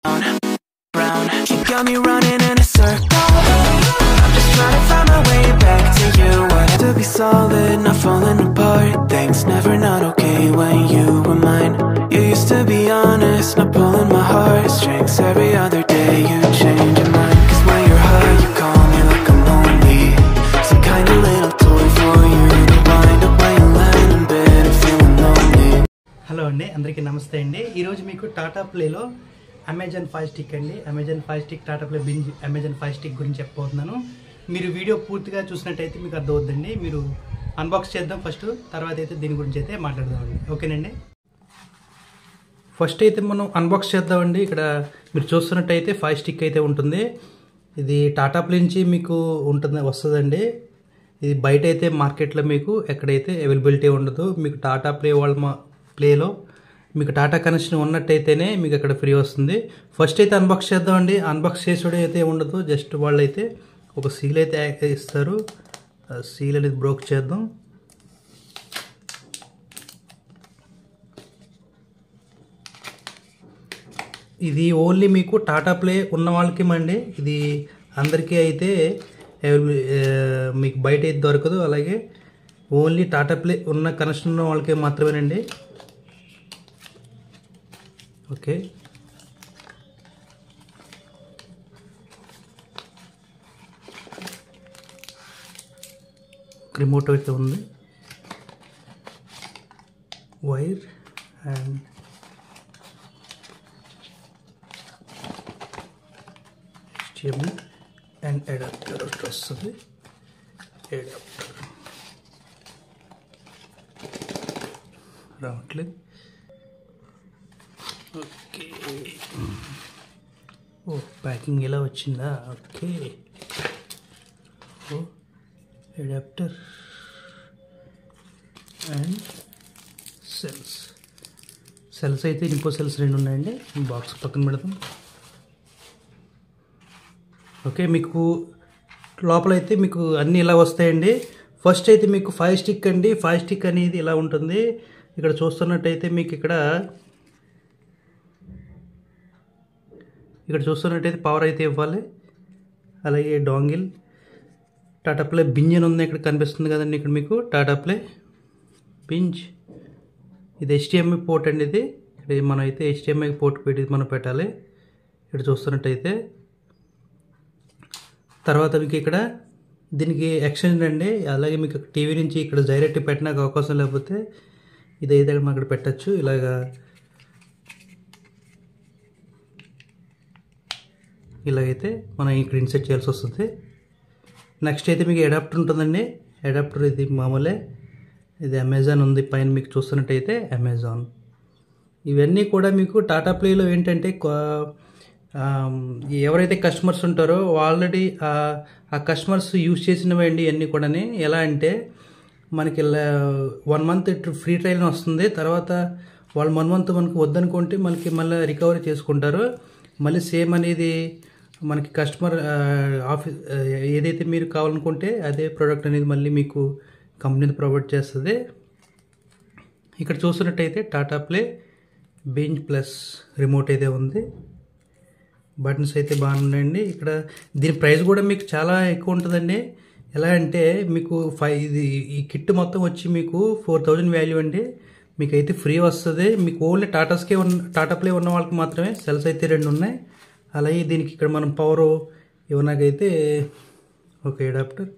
Brown, you got me running in a circle. I'm just trying to find my way back to you. Wanted to be solid, not falling apart. Things never not okay when you were mine. You used to be honest, not pulling my heartstrings. Every other day you change your mind. Cause when you're high, you call me like I'm lonely. Some kind of little toy for you to wind up when you land in bed and feeling lonely. Hello అండి అందరికీ నమస్తే అండి ఈరోజు మీకు Tata ప్లేలో Amazon fire stick అండి Amazon fire stick Tata play binge Amazon fire stick గురించి చెప్పబోతున్నాను మీరు వీడియో పూర్తిగా చూసినట్టయితే మీకు అర్థమవుతుందండి మీరు అన్బాక్స్ చేద్దాం ఫస్ట్ తర్వాత అయితే దీని గురించి అయితే మాట్లాడదామండి ఓకేనండి ఫస్ట్ అయితే మనం అన్బాక్స్ చేద్దామండి ఇక్కడ మీరు చూస్తున్నట్టయితే ఫైవ్ స్టిక్ అయితే ఉంటుంది ఇది టాటా ప్లే నుంచి మీకు ఉంటుంది వస్తుందండి ఇది బయట అయితే మార్కెట్లో మీకు ఎక్కడైతే అవైలబిలిటీ ఉండదు మీకు టాటా ప్లే వాళ్ళ మా ప్లేలో మీకు టాటా కనెక్షన్ ఉన్నట్టయితేనే మీకు అక్కడ ఫ్రీ వస్తుంది ఫస్ట్ అయితే అన్బాక్స్ చేద్దామండి అన్బాక్స్ చేసుడు అయితే ఉండదు జస్ట్ వాళ్ళు అయితే ఒక సీల్ అయితే యాక్- ఇస్తారు ఆ సీల్ అనేది బ్రోక్ చేద్దాం ఇది ఓన్లీ మీకు టాటా ప్లే ఉన్న వాళ్ళకి అండి ఇది అందరికీ అయితే అవైలబుల్ ఆ, మీకు బయట అయితే దొరకదు అలాగే ఓన్లీ టాటా ప్లే ఉన్న కనెక్షన్ ఉన్న వాళ్ళకి మాత్రమేనండి ఓకే రిమోట్ అయితే ఉంది wire and HDMI and adapter ఒకటి వస్తుంది అడాప్టర్ రావట్లేదు ఓకే ఓ ప్యాకింగ్ ఎలా వచ్చిందా ఓకే ఓ అడాప్టర్ అండ్ సెల్స్ సెల్స్ అయితే ఇంకో సెల్స్ రెండు ఉన్నాయండి బాక్స్ పక్కన పెడతాం ఓకే మీకు లోపల అయితే మీకు అన్నీ ఇలా వస్తాయండి ఫస్ట్ అయితే మీకు ఫైవ్ స్టిక్ అండి ఫైవ్ స్టిక్ అనేది ఇలా ఉంటుంది ఇక్కడ చూస్తున్నట్టయితే మీకు ఇక్కడ ఇక్కడ చూస్తున్నట్టయితే పవర్ అయితే ఇవ్వాలి అలాగే డాంగిల్ టాటా ప్లే బింజ్ అని ఉంది ఇక్కడ కనిపిస్తుంది కదండి ఇక్కడ మీకు టాటా ప్లే బింజ్ ఇది హెచ్డిఎంఐ పోర్ట్ అండి ఇది ఇక్కడ మనం అయితే హెచ్డిఎంఐ పోర్ట్ పెట్టి మనం పెట్టాలి ఇక్కడ చూస్తున్నట్టయితే తర్వాత మీకు ఇక్కడ దీనికి ఎక్స్చేంజ్ అండి అలాగే మీకు టీవీ నుంచి ఇక్కడ డైరెక్ట్ పెట్టడానికి అవకాశం లేకపోతే ఇది అయితే మనం అక్కడ పెట్టచ్చు ఇలాగా ఇలాగైతే మనం ఇక్కడ ఇన్సెట్ చేయాల్సి వస్తుంది నెక్స్ట్ అయితే మీకు అడాప్టర్ ఉంటుందండి అడాప్టర్ ఇది మామూలే ఇది అమెజాన్ ఉంది పైన మీకు చూస్తున్నట్టయితే అమెజాన్ ఇవన్నీ కూడా మీకు టాటా ప్లేలో ఏంటంటే కొ- ఆమ్, ఎవరైతే కస్టమర్స్ ఉంటారో ఆల్రెడీ ఆ కస్టమర్స్ యూజ్ చేసినవండి ఇవన్నీ కూడా ఎలా అంటే మనకి వన్ మంత్ ఫ్రీ ట్రయల్ వస్తుంది తర్వాత వాళ్ళు వన్ మంత్ మనకి వద్దనుకుంటే మనకి మళ్ళీ రికవరీ చేసుకుంటారు మళ్ళీ సేమ్ అనేది మనకి కస్టమర్ ఆఫీస్ ఏదైతే మీరు కావాలనుకుంటే అదే ప్రోడక్ట్ అనేది మళ్ళీ మీకు కంపెనీ ప్రొవైడ్ చేస్తుంది ఇక్కడ చూస్తున్నట్టయితే Tata Play Binge plus remote అయితే ఉంది బటన్స్ అయితే బాగున్నాయండి ఇక్కడ దీని ప్రైస్ కూడా మీకు చాలా ఎక్కువ ఉంటుందండి ఎలా అంటే మీకు ఫైవ్ ఇది ఈ కిట్ మొత్తం వచ్చి మీకు ఫోర్ థౌజండ్ వాల్యూ అండి మీకు అయితే ఫ్రీ వస్తుంది మీకు ఓన్లీ టాటాస్కే ఉన్న టాటా ప్లే ఉన్న వాళ్ళకి మాత్రమే సెల్స్ అయితే రెండు ఉన్నాయి అలాగే దీనికి ఇక్కడ మనం పవర్ ఇవ్వనాకైతే ఒక అడాప్టర్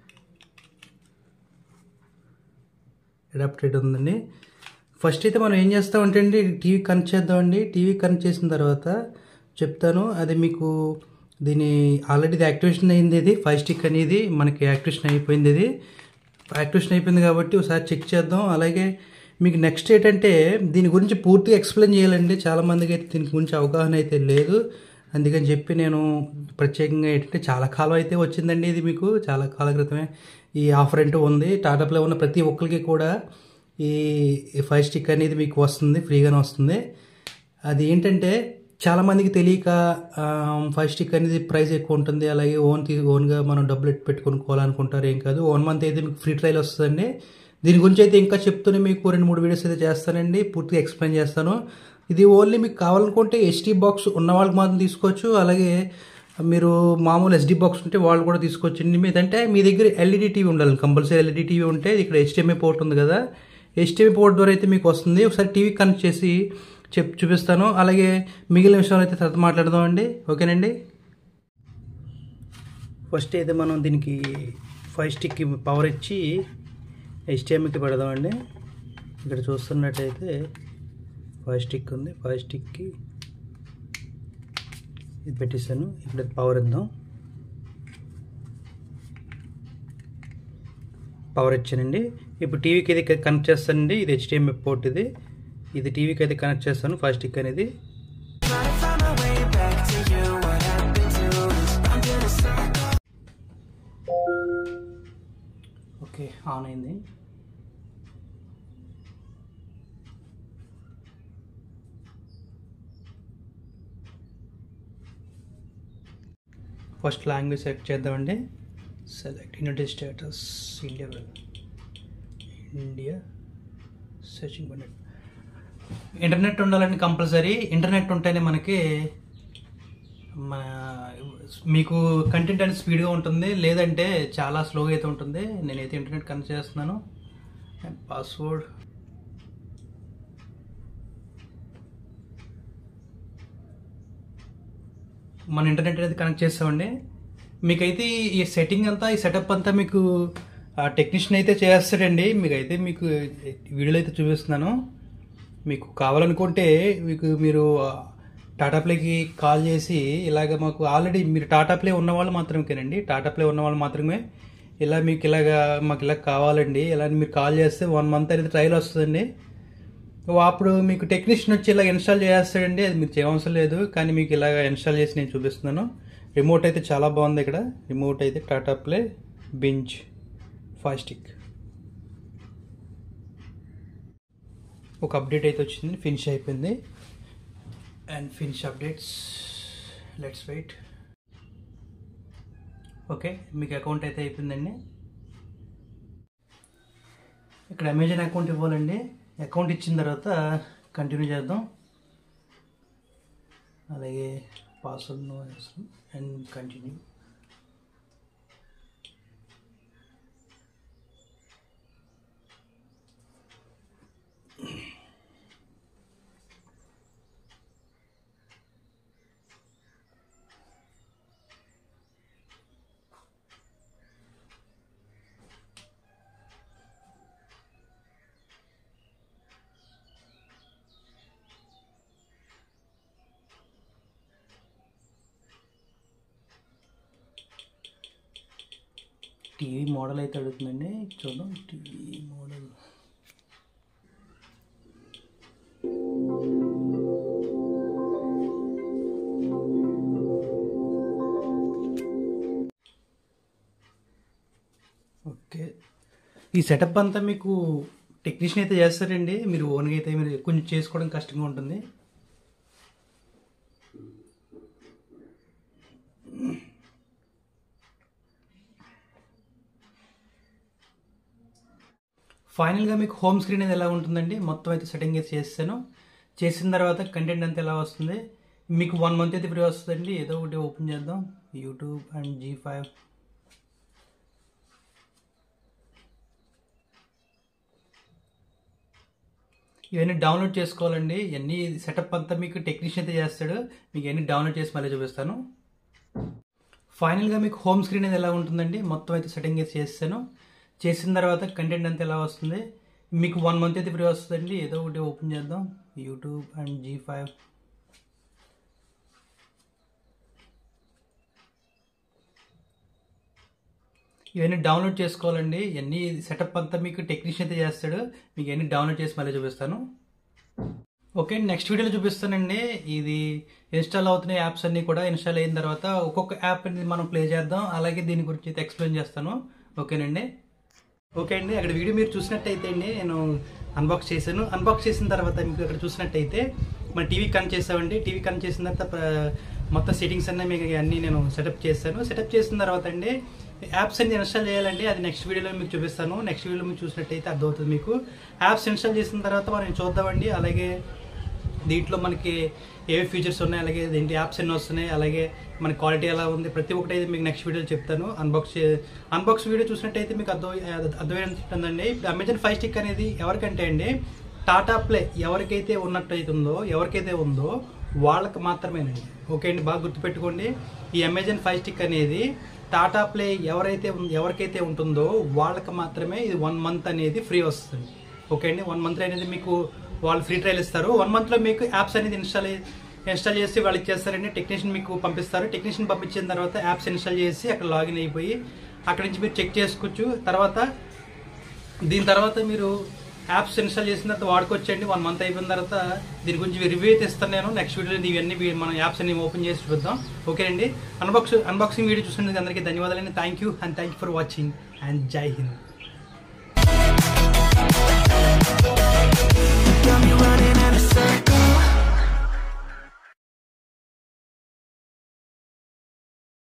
అడాప్టర్ ఉందండి ఫస్ట్ అయితే మనం ఏం చేస్తామంటే అండి టీవీ కనెక్ట్ చేద్దామండి టీవీ కనెక్ట్ చేసిన తర్వాత చెప్తాను అది మీకు దీని ఆల్రెడీ ఇది యాక్టివేషన్ అయింది ఇది ఫైవ్ స్టిక్ అనేది మనకి యాక్టివేషన్ అయిపోయింది ఇది యాక్టివేషన్ అయిపోయింది కాబట్టి ఒకసారి చెక్ చేద్దాం అలాగే మీకు నెక్స్ట్ ఏంటంటే దీని గురించి పూర్తిగా ఎక్స్ప్లెయిన్ చేయాలండి చాలామందికి అయితే దీని గురించి అవగాహన అయితే లేదు అందుకని చెప్పి నేను ప్రత్యేకంగా ఏంటంటే చాలా కాలం అయితే వచ్చిందండి ఇది మీకు చాలా కాలం క్రితమే ఈ ఆఫర్ అంటూ ఉంది టాటా ప్లే ఉన్న ప్రతి ఒక్కరికి కూడా ఈ ఫైవ్ స్టిక్ అనేది మీకు వస్తుంది ఫ్రీగానే వస్తుంది అది ఏంటంటే చాలామందికి తెలియక ఫైవ్ స్టిక్ అనేది ప్రైస్ ఎక్కువ ఉంటుంది అలాగే ఓన్ తీ ఓన్గా మనం డబ్బులు ఎట్టి పెట్టుకొనుకోవాలనుకుంటారు ఏం కాదు వన్ మంత్ అయితే మీకు ఫ్రీ ట్రయల్ వస్తుందండి దీని గురించి అయితే ఇంకా చెప్తూనే మీకు రెండు మూడు వీడియోస్ అయితే చేస్తానండి పూర్తిగా ఎక్స్ప్లెయిన్ చేస్తాను ఇది ఓన్లీ మీకు కావాలనుకుంటే ఎస్టీ బాక్స్ ఉన్న వాళ్ళకి మాత్రం తీసుకోవచ్చు అలాగే మీరు మామూలు ఎస్డి బాక్స్ ఉంటే వాళ్ళు కూడా తీసుకోవచ్చు మీదంటే మీ దగ్గర ఎల్ఈడి టీవీ ఉండాలి కంపల్సరీ ఎల్ఈడి టీవీ ఉంటే ఇక్కడ హెచ్డిఎంఐ పోర్ట్ ఉంది కదా హెచ్డిఎంఐ పోర్ట్ ద్వారా అయితే మీకు వస్తుంది ఒకసారి టీవీ కనెక్ట్ చేసి చెప్ చూపిస్తాను అలాగే మిగిలిన విషయాలు అయితే తర్వాత మాట్లాడదామండి ఓకేనండి ఫస్ట్ అయితే మనం దీనికి ఫైవ్ స్టిక్కి పవర్ ఇచ్చి హెచ్డిఎంఐకి పెడదామండి ఇక్కడ చూస్తున్నట్టయితే ఫైవ్ స్టిక్ ఉంది ఫైవ్ స్టిక్కి ఇది పెట్టేశాను ఇప్పుడు పవర్ ఇద్దాం పవర్ ఇచ్చానండి ఇప్పుడు టీవీకి అయితే కనెక్ట్ చేస్తానండి ఇది హెచ్డిఎంఐ పోర్ట్ ఇది ఇది టీవీకి అయితే కనెక్ట్ చేస్తాను ఫైవ్ స్టిక్ అనేది Trying to find my way back to you. What happened to us? I'm gonna start. Okay on అయింది ఫస్ట్ లాంగ్వేజ్ సెలెక్ట్ చేద్దామండి select United States India India searching button internet ఉండాలండి compulsory internet ఉంటేనే మనకి మన మీకు content అనేది స్పీడ్గా ఉంటుంది లేదంటే చాలా స్లోగా అయితే ఉంటుంది నేనైతే ఇంటర్నెట్ కనెక్ట్ చేస్తున్నాను అండ్ పాస్వర్డ్ మన ఇంటర్నెట్ అనేది కనెక్ట్ చేస్తామండి మీకైతే ఈ సెట్టింగ్ అంతా ఈ సెటప్ అంతా మీకు ఆ టెక్నీషియన్ అయితే చేస్తాడండి మీకైతే మీకు వీడియోలో అయితే చూపిస్తున్నాను మీకు కావాలనుకుంటే మీకు మీరు టాటా ప్లేకి కాల్ చేసి ఇలాగ మాకు ఆల్రెడీ మీరు టాటా ప్లే ఉన్న వాళ్ళు మాత్రమేనండి టాటా ప్లే ఉన్న వాళ్ళు మాత్రమే ఇలా మీకు ఇలాగా మాకు ఇలా కావాలండి ఇలా అని మీరు కాల్ చేస్తే వన్ మంత్ అనేది ట్రయల్ వస్తుందండి అప్పుడు మీకు టెక్నీషియన్ వచ్చి ఇలా ఇన్స్టాల్ చేస్తాడండి అది మీరు చేయవసరం లేదు కానీ మీకు ఇలాగ ఇన్స్టాల్ చేసి నేను చూపిస్తున్నాను రిమోట్ అయితే చాలా బాగుంది ఇక్కడ రిమోట్ అయితే టాటా ప్లే బింజ్ ఫాస్టిక్ ఒక అప్డేట్ అయితే వచ్చింది ఫినిష్ అయిపోయింది and finish updates let's wait okay మీకు అకౌంట్ అయితే అయిపోయిందండి ఇక్కడ అమెజాన్ అకౌంట్ ఇవ్వాలండి అకౌంట్ ఇచ్చిన తర్వాత కంటిన్యూ చేద్దాం అలాగే password no and continue TV model అయితే అడుగుతుందండి చూద్దాం టీవీ మోడల్ ఓకే ఈ సెటప్ అంతా మీకు టెక్నీషియన్ అయితే చేస్తారండి మీరు ఓన్గా అయితే మీరు కొంచెం చేసుకోవడం కష్టంగా ఉంటుంది ఫైనల్గా మీకు హోమ్ స్క్రీన్ అనేది ఎలా ఉంటుందండి మొత్తం అయితే సెట్టింగ్ అయితే చేస్తాను చేసిన తర్వాత కంటెంట్ అంతా ఎలా వస్తుంది మీకు వన్ మంత్ అయితే ఫ్రీ వస్తుందండి ఏదో ఒకటి ఓపెన్ చేద్దాం యూట్యూబ్ అండ్ జీ ఫైవ్ ఇవన్నీ డౌన్లోడ్ చేసుకోవాలండి ఇవన్నీ సెటప్ అంతా మీకు టెక్నీషియన్ అయితే చేస్తాడు మీకు ఇవన్నీ డౌన్లోడ్ చేసి మళ్ళీ చూపిస్తాను ఫైనల్గా మీకు హోమ్ స్క్రీన్ అనేది ఎలా ఉంటుందండి మొత్తం అయితే సెట్టింగ్ అయితే చేస్తాను చేసిన తర్వాత కంటెంట్ అంతా ఎలా వస్తుంది మీకు వన్ మంత్ అయితే ఫ్రీ వస్తుందండి ఏదో ఒకటి ఓపెన్ చేద్దాం యూట్యూబ్ అండ్ జీ ఫైవ్ ఇవన్నీ డౌన్లోడ్ చేసుకోవాలండి ఇవన్నీ సెటప్ అంతా మీకు టెక్నీషియన్ అయితే చేస్తాడు మీకు ఇవన్నీ డౌన్లోడ్ చేసి మళ్ళీ చూపిస్తాను ఓకే నెక్స్ట్ వీడియోలో చూపిస్తానండి ఇది ఇన్స్టాల్ అవుతున్న యాప్స్ అన్నీ కూడా ఇన్స్టాల్ అయిన తర్వాత ఒక్కొక్క యాప్ అనేది మనం ప్లే చేద్దాం అలాగే దీని గురించి అయితే ఎక్స్ప్లెయిన్ చేస్తాను ఓకేనండి ఓకే అండి అక్కడ వీడియో మీరు చూసినట్టయితే అండి నేను అన్బాక్స్ చేశాను అన్బాక్స్ చేసిన తర్వాత మీకు అక్కడ చూసినట్టయితే మన టీవీ కనెక్ట్ చేసామండి టీవీ కనెక్ట్ చేసిన తర్వాత ప- మొత్తం సెట్టింగ్స్ అన్నీ మీకు అన్నీ నేను సెటప్ చేశాను సెటప్ చేసిన తర్వాత అండి యాప్స్ అన్ని ఇన్స్టాల్ చేయాలండి అది నెక్స్ట్ వీడియోలో మీకు చూపిస్తాను నెక్స్ట్ వీడియోలో మీకు చూసినట్టయితే అర్థమవుతుంది మీకు యాప్స్ ఇన్స్టాల్ చేసిన తర్వాత మనం చూద్దామండి అలాగే దీంట్లో మనకి ఏ ఫీచర్స్ ఉన్నాయి అలాగే దీంట్లో యాప్స్ ఎన్ని వస్తున్నాయి అలాగే మన క్వాలిటీ ఎలా ఉంది ప్రతి ఒక్కటి అయితే మీకు నెక్స్ట్ వీడియోలో చెప్తాను అన్బాక్స్ అన్బాక్స్ వీడియో చూసినట్టయితే మీకు అర్థం అర్థమైంటుందండి ఇప్పుడు అమెజాన్ ఫైవ్ స్టిక్ అనేది ఎవరికంటే అండి టాటా ప్లే ఎవరికైతే ఉన్నట్టయితే ఉందో ఎవరికైతే ఉందో వాళ్ళకి మాత్రమేనండి ఓకే అండి బాగా గుర్తుపెట్టుకోండి ఈ అమెజాన్ ఫైవ్ స్టిక్ అనేది టాటా ప్లే ఎవరైతే ఉం- ఎవరికైతే ఉంటుందో వాళ్ళకి మాత్రమే ఇది వన్ మంత్ అనేది ఫ్రీ వస్తుంది ఓకే అండి వన్ మంత్ అనేది మీకు వాళ్ళు ఫ్రీ ట్రయల్ ఇస్తారు వన్ మంత్లో మీకు యాప్స్ అనేది ఇన్స్టాల్ ఇన్స్టాల్ చేసి వాళ్ళు ఇచ్చేస్తారండి టెక్నీషియన్ మీకు పంపిస్తారు టెక్నీషియన్ పంపించిన తర్వాత యాప్స్ ఇన్స్టాల్ చేసి అక్కడ లాగిన్ అయిపోయి అక్కడి నుంచి మీరు చెక్ చేసుకోవచ్చు తర్వాత దీని తర్వాత మీరు యాప్స్ ఇన్స్టాల్ చేసిన తర్వాత వాడుకోవచ్చండి వన్ మంత్ అయిపోయిన తర్వాత దీని గురించి రివ్యూ అయితే ఇస్తాను నేను నెక్స్ట్ వీడియోలో ఇవన్నీ వీ- మన యాప్స్ అన్ని ఓపెన్ చేసి చూద్దాం ఓకే అండి అన్బాక్స్ అన్బాక్సింగ్ వీడియో చూసినందుకు అందరికీ ధన్యవాదాలండి thank you and thank you for watching and Jai Hind Got me running in a circle